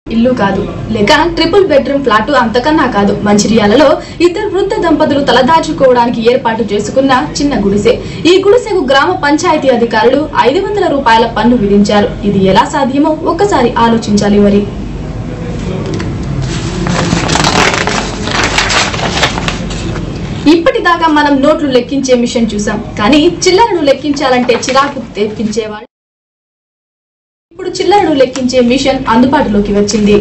ఇల్లు కాదు లేక ట్రిపుల్ బెడ్రూమ్ ఫ్లాట్ అంతకన్నా కాదు మంచిర్యాలలో ఇద్దరు వృద్ధ దంపతులు తలదాచుకోవడానికి ఏర్పాటు చేసుకున్న చిన్న గుడిసె ఈ గుడిసెకు గ్రామ పంచాయతీ అధికారులు ఐదు వందల రూపాయల పన్ను విధించారు ఇది ఎలా సాధ్యమో ఒక్కసారి ఆలోచించాలి మరి ఇప్పటిదాకా మనం నోట్లు లెక్కించే మిషన్ చూసాం కానీ చిల్లరను లెక్కించాలంటే చిరాకు తెప్పించేవాళ్ళు ఇప్పుడు చిల్లరను లెక్కించే మిషన్ అందుబాటులోకి వచ్చింది